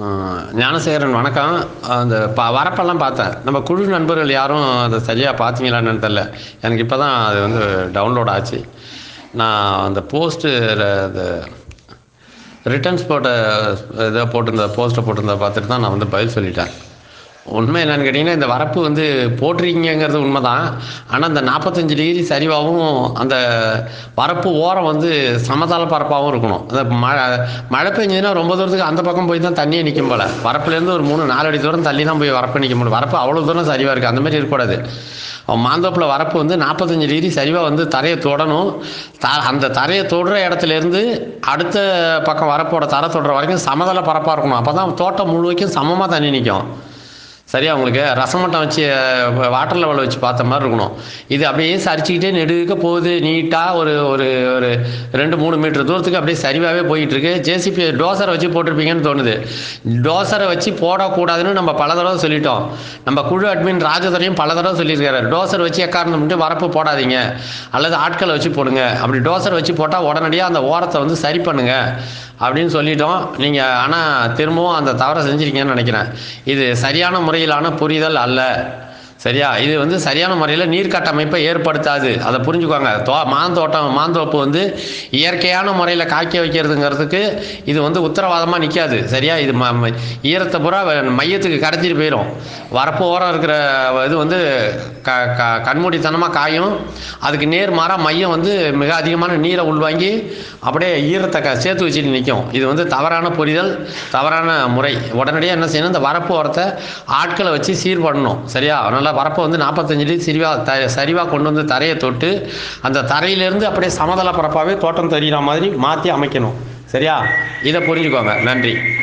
ஆஹ் ஞானசேகரன் வணக்கம் அந்த ப வரப்பெல்லாம் பார்த்தேன் நம்ம குழு நண்பர்கள் யாரும் அதை சரியாக பார்த்தீங்களான்னு தெரில எனக்கு இப்போ தான் அது வந்து டவுன்லோட் ஆச்சு நான் அந்த போஸ்ட்டு அந்த ரிட்டர்ன்ஸ் போட்ட இதை போட்டிருந்த போஸ்ட்டை போட்டிருந்த பார்த்துட்டு தான் நான் வந்து பதில் சொல்லிட்டேன் உண்மை என்னன்னு கேட்டிங்கன்னா இந்த வரப்பு வந்து போட்டிருக்கீங்கிறது உண்மை தான் ஆனால் அந்த நாற்பத்தஞ்சு டிகிரி சரிவாகவும் அந்த வரப்பு ஓரம் வந்து சமதள பரப்பாகவும் இருக்கணும் அந்த மழை மழை பெஞ்சதுன்னா ரொம்ப தூரத்துக்கு அந்த பக்கம் போய் தான் தண்ணியே நிற்கும் போல் வரப்புலேருந்து ஒரு மூணு நாலு அடி தூரம் தள்ளி தான் போய் வரப்பு நிற்க முடியும் வரப்பு அவ்வளோ தூரம் சரிவாக இருக்குது அந்த மாதிரி இருக்கக்கூடாது அவன் மாந்தோப்பில் வரப்பு வந்து நாற்பத்தஞ்சு டிகிரி சரிவாக வந்து தரையை தொடணும் த அந்த தரையை தொடுற இடத்துலேருந்து அடுத்த பக்கம் வரப்போட தரை தொடுற வரைக்கும் சமதள பரப்பாக இருக்கணும் அப்போ தான் தோட்டம் முழுவைக்கும் சமமாக தண்ணி நிற்கும் சரியா உங்களுக்கு ரசமட்டம் வச்சு வாட்டர் லெவலில் வச்சு பார்த்த மாதிரி இருக்கணும் இது அப்படியே சரிச்சுக்கிட்டே நெடுக்க போகுது நீட்டாக ஒரு ஒரு ஒரு ரெண்டு மூணு மீட்டர் தூரத்துக்கு அப்படியே சரிவாகவே போயிட்டு இருக்கு ஜேசிபி டோசரை வச்சு போட்டிருப்பீங்கன்னு தோணுது டோசரை வச்சு போடக்கூடாதுன்னு நம்ம பல தடவை சொல்லிட்டோம் நம்ம குழு அட்மின் ராஜதுரையும் பல தடவை சொல்லியிருக்காரு டோசர் வச்சு எக்காரணம் மட்டும் வரப்பு போடாதீங்க அல்லது ஆட்களை வச்சு போடுங்க அப்படி டோசர் வச்சு போட்டால் உடனடியாக அந்த ஓரத்தை வந்து சரி பண்ணுங்க அப்படின்னு சொல்லிட்டோம் நீங்கள் ஆனால் திரும்பவும் அந்த தவறை செஞ்சிருக்கீங்கன்னு நினைக்கிறேன் இது சரியான முறையிலான புரிதல் அல்ல சரியா இது வந்து சரியான முறையில் நீர் கட்டமைப்பை ஏற்படுத்தாது அதை புரிஞ்சுக்கோங்க தோ மாந்தோட்டம் மாந்தோப்பு வந்து இயற்கையான முறையில் காய்க்க வைக்கிறதுங்கிறதுக்கு இது வந்து உத்தரவாதமாக நிற்காது சரியா இது ம ம- ஈரத்தை பூரா வ- மையத்துக்கு கடத்திட்டு போயிடும் வரப்பு ஓரம் இருக்கிற இது வந்து க க கண்மூடித்தனமாக காயும் அதுக்கு நேர் மாறாக மையம் வந்து மிக அதிகமான நீரை உள்வாங்கி அப்படியே ஈரத்தை க சேர்த்து வச்சுட்டு நிற்கும் இது வந்து தவறான புரிதல் தவறான முறை உடனடியாக என்ன செய்யணும் இந்த வரப்பு ஓரத்தை ஆட்களை வச்சு சீர் பண்ணணும் சரியா அதனால் வரப்பை வந்து நாற்பத்தஞ்சு டிகிரி சரிவாக த சரிவாக கொண்டு வந்து தரையை தொட்டு அந்த தரையிலேருந்து அப்படியே சமதள பரப்பாகவே தோட்டம் தெரிகிற மாதிரி மாற்றி அமைக்கணும் சரியா இதை புரிஞ்சுக்கோங்க நன்றி